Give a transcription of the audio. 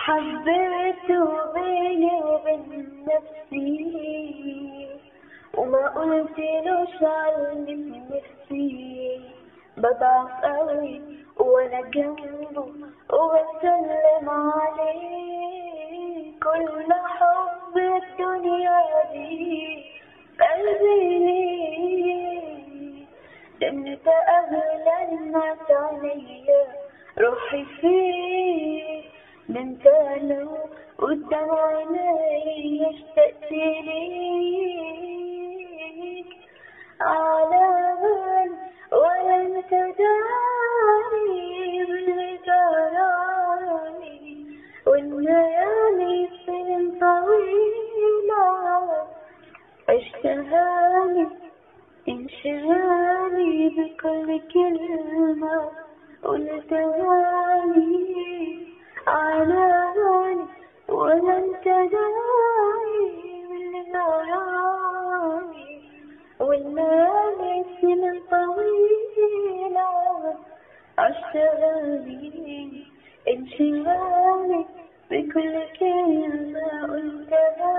حبيته بيني وبين نفسي وما قلتلوش على اللي نفسي بضعف قوي وانا جنبه وبسلم عليه كل حب الدنيا دي قلبي ليه انت اغلى الناس عليا روحي فيه ده انت لو قدام عيني اشتقت ليك على بال ولا انت داري باللي جرالي والليالي سنين طويلة عشتهالي انشغالي بكل كلمة قلتها لي على بالي ولا انت داعي باللي نراني والليالي سنين طويلة عشتغالي انشغالي بكل كلمة قلتها